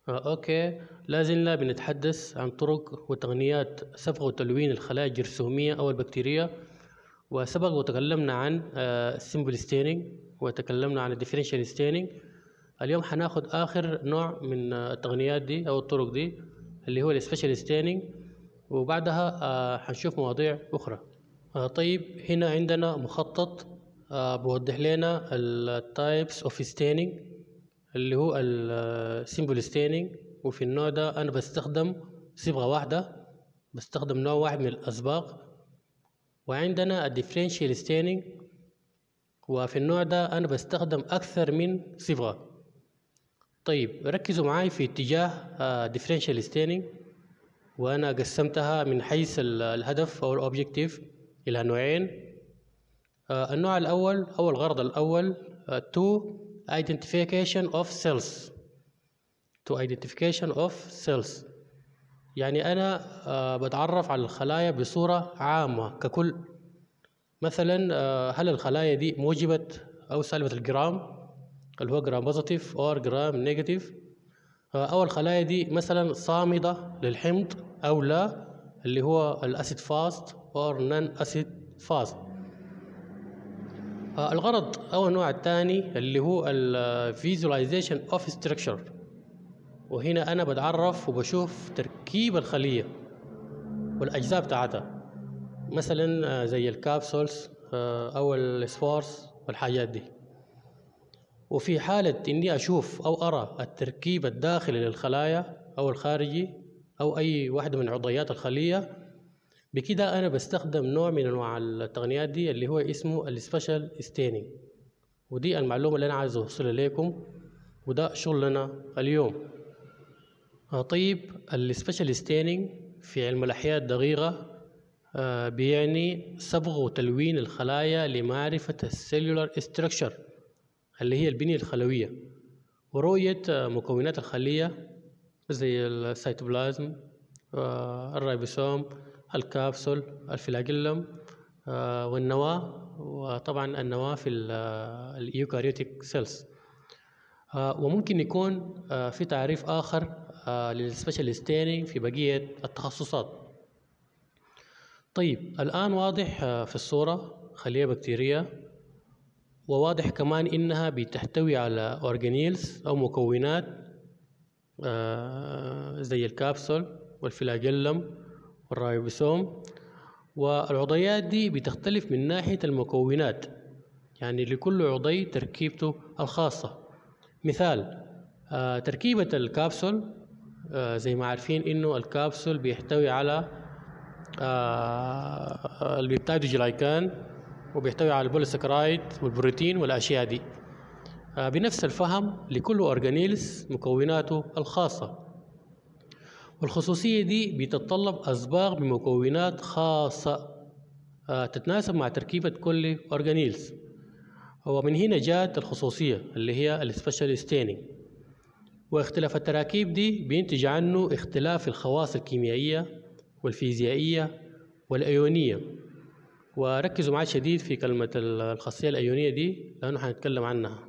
آه، أوكي لازلنا بنتحدث عن طرق وتقنيات صبغ وتلوين الخلايا الجرثومية أو البكتيرية وسبق وتكلمنا عن السيمبل ستيننج وتكلمنا عن الديفرنشال ستيننج اليوم حناخد آخر نوع من آه، التقنيات دي أو الطرق دي اللي هو السبيشال ستيننج وبعدها آه، حنشوف مواضيع أخرى آه، طيب هنا عندنا مخطط آه، بوضح لنا التايبس اوف ستيننج اللي هو السيمبل ستيننج وفي النوع ده انا بستخدم صبغه واحده بستخدم نوع واحد من الأصباغ وعندنا الديفرنشال ستيننج وفي النوع ده انا بستخدم اكثر من صبغه طيب ركزوا معاي في اتجاه ديفرنشال ستيننج وانا قسمتها من حيث ال- الهدف او الاوبجكتيف الى نوعين آه، النوع الأول أو الغرض الأول آه، to identification of cells to identification of cells يعني أنا آه، بتعرف على الخلايا بصورة عامة ككل مثلا آه، هل الخلايا دي موجبة أو سالبة الجرام اللي هو جرام بوزيتيف أو جرام نيجاتيف أو الخلايا دي مثلا صامدة للحمض أو لا اللي هو الأسيد فاست أو نون أسيد فاست آه، الغرض أو النوع الثاني اللي هو ال visualization of structure وهنا أنا بتعرف وبشوف تركيب الخلية والأجزاء بتاعتها مثلا آه، زي الكابسولز آه، أو السبورس والحاجات دي وفي حالة إني أشوف أو أرى التركيب الداخلي للخلايا أو الخارجي أو أي واحدة من عضيات الخلية بكده انا بستخدم نوع من انواع التقنيات دي اللي هو اسمه السبيشال ستيننج ودي المعلومه اللي انا عايز اوصلها لكم وده شغلنا اليوم آه، طيب السبيشال ستيننج في علم الاحياء الدقيقه آه، بيعني صبغ وتلوين الخلايا لمعرفه السيلولار ستراكشر اللي هي البنيه الخلويه ورؤيه آه، مكونات الخليه زي السيتوبلازم آه، الريبوسوم الكابسول الفلاجيلم آه، والنواة وطبعا النواة في الإيوكاريوتيك سيلز وممكن يكون آه، في تعريف آخر للسبيشال ستيننج في بقية التخصصات طيب الآن واضح آه، في الصورة خلية بكتيرية وواضح كمان إنها بتحتوي على أورجانيلز أو مكونات آه، زي الكابسول والفلاجيلم والرايبوسوم والعضيات دي بتختلف من ناحية المكونات يعني لكل عضي تركيبته الخاصة مثال آه، تركيبة الكابسول آه، زي ما عارفين إنه الكابسول بيحتوي على آه، البيبتايدوجلايكان وبيحتوي على البوليساكرايد والبروتين والأشياء دي آه، بنفس الفهم لكل أورجانيلز مكوناته الخاصة والخصوصية دي بتتطلب أصباغ بمكونات خاصة آه، تتناسب مع تركيبة كل أورجانيلز ومن هنا جاءت الخصوصية اللي هي السبيشال ستيننج واختلاف التراكيب دي بينتج عنه اختلاف الخواص الكيميائية والفيزيائية والأيونية وركزوا معي شديد في كلمة الخاصية الأيونية دي لأنه حنتكلم عنها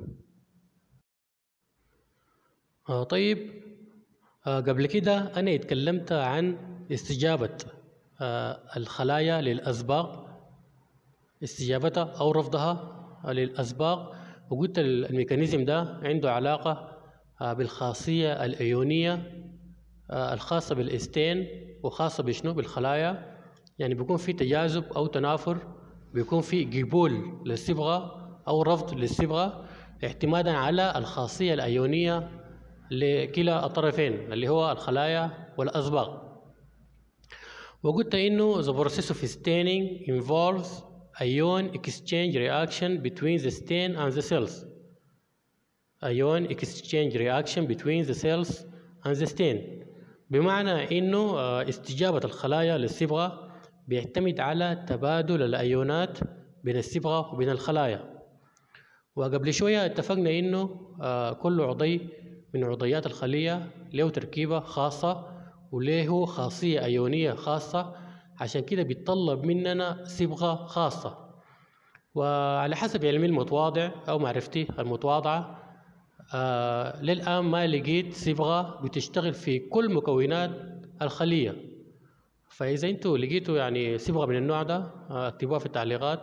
آه طيب آه قبل كده أنا اتكلمت عن استجابة آه الخلايا للأصباغ استجابتها أو رفضها للأصباغ وقلت الميكانيزم ده عنده علاقة آه بالخاصية الأيونية آه الخاصة بالإستين وخاصة بشنو بالخلايا يعني بيكون في تجاذب أو تنافر بيكون في قبول للصبغة أو رفض للصبغة اعتمادا على الخاصية الأيونية لكلا الطرفين اللي هو الخلايا والأصباغ وقلت إنه the process of staining involves ion exchange reaction between the stain and the cells ion exchange reaction between the cells and the stain بمعنى إنه آه، استجابة الخلايا للصبغة بيعتمد على تبادل الأيونات بين الصبغة وبين الخلايا وقبل شوية اتفقنا إنه آه، كل عضي من عضيات الخلية له تركيبة خاصة وله خاصية أيونية خاصة عشان كده بيتطلب مننا صبغة خاصة وعلى حسب علمي المتواضع أو معرفتي المتواضعة آه للآن ما لقيت صبغة بتشتغل في كل مكونات الخلية فإذا أنتوا لقيتوا يعني صبغة من النوع ده آه اكتبوها في التعليقات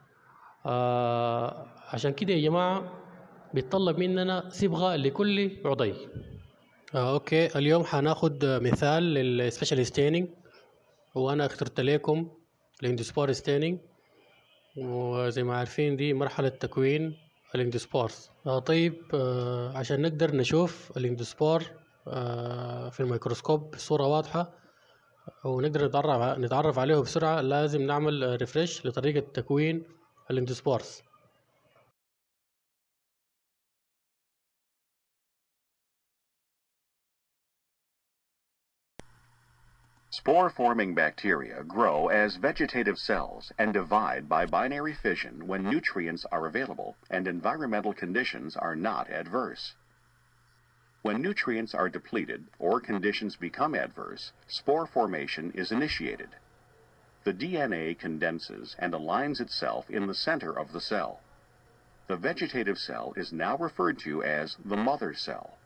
آه عشان كده يا جماعة بيتطلب مننا صبغة لكل عضي آه أوكي اليوم حناخد مثال للسبيشال ستيننج وأنا اخترت لكم الاندسبور ستيننج وزي ما عارفين دي مرحلة تكوين الاندسبورز آه طيب آه عشان نقدر نشوف الاندسبور آه في الميكروسكوب بصورة واضحة ونقدر نتعرف نتعرف عليه بسرعة لازم نعمل ريفرش لطريقة تكوين الاندسبورز Spore-forming bacteria grow as vegetative cells and divide by binary fission when nutrients are available and environmental conditions are not adverse. When nutrients are depleted or conditions become adverse, spore formation is initiated. The DNA condenses and aligns itself in the center of the cell. The vegetative cell is now referred to as the mother cell.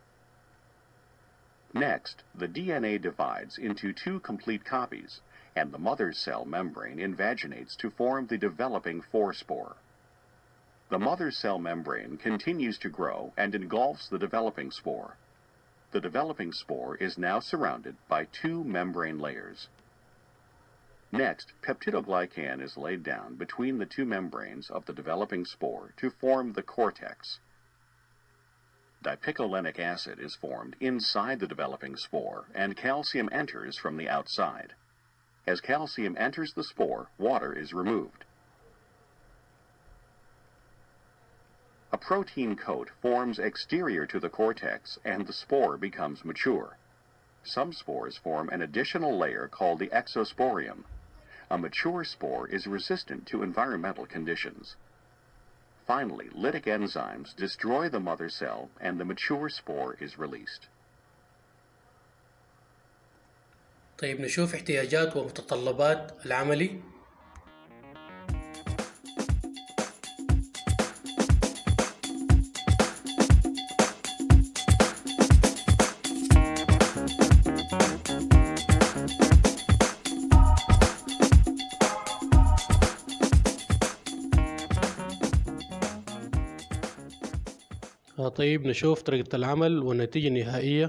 Next, the DNA divides into two complete copies, and the mother cell membrane invaginates to form the developing forespore. The mother cell membrane continues to grow and engulfs the developing spore. The developing spore is now surrounded by two membrane layers. Next, peptidoglycan is laid down between the two membranes of the developing spore to form the cortex. Dipicolenic acid is formed inside the developing spore, and calcium enters from the outside. As calcium enters the spore, water is removed. A protein coat forms exterior to the cortex, and the spore becomes mature. Some spores form an additional layer called the exosporium. A mature spore is resistant to environmental conditions. Finally, lytic enzymes destroy the mother cell and the mature spore is released. طيب نشوف احتياجات ومتطلبات العملي آه طيب نشوف طريقة العمل والنتيجة النهائية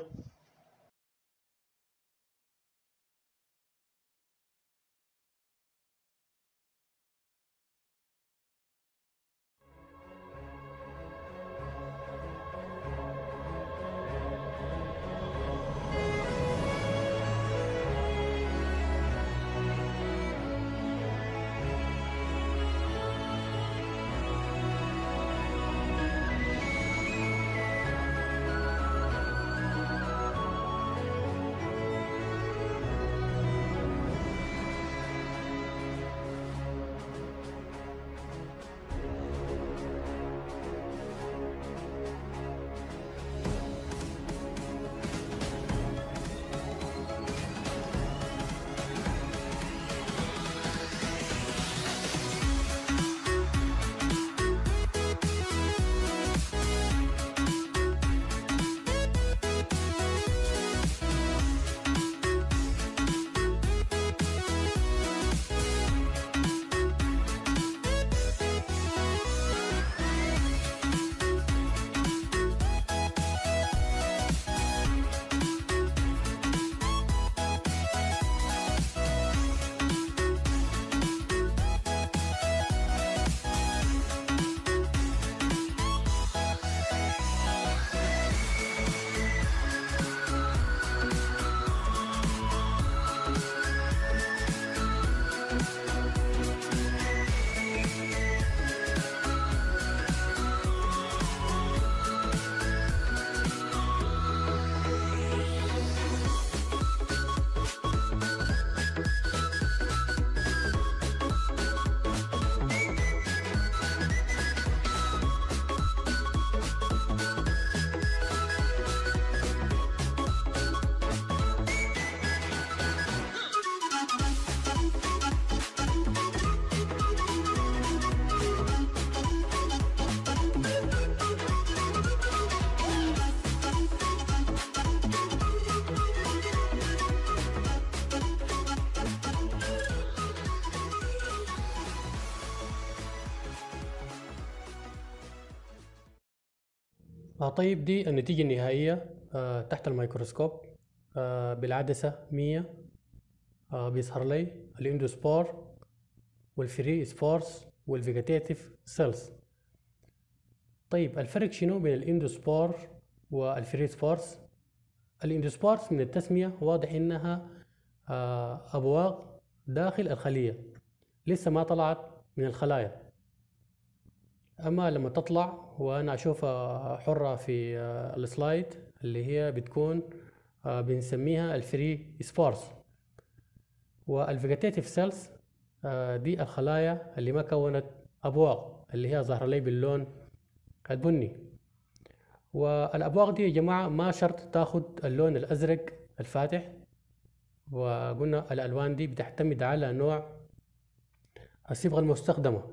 آه طيب دي النتيجة النهائية آه تحت الميكروسكوب آه بالعدسة مية آه بيظهر لي الاندوسبور والفري سبورس والفيجيتيف سيلز طيب الفرق شنو بين الاندوسبور والفري سبورس الاندوسبورس من التسمية واضح انها آه ابواق داخل الخلية لسه ما طلعت من الخلايا اما لما تطلع وانا اشوفها حرة في آه السلايد اللي هي بتكون آه بنسميها الفري سبورس والفيجيتيف سيلز دي الخلايا اللي ما كونت ابواق اللي هي ظاهره لي باللون البني والابواق دي يا جماعه ما شرط تاخد اللون الازرق الفاتح وقلنا الالوان دي بتعتمد على نوع الصبغه المستخدمه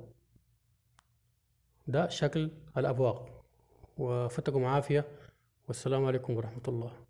ده شكل الابواق وفتكم عافيه والسلام عليكم ورحمه الله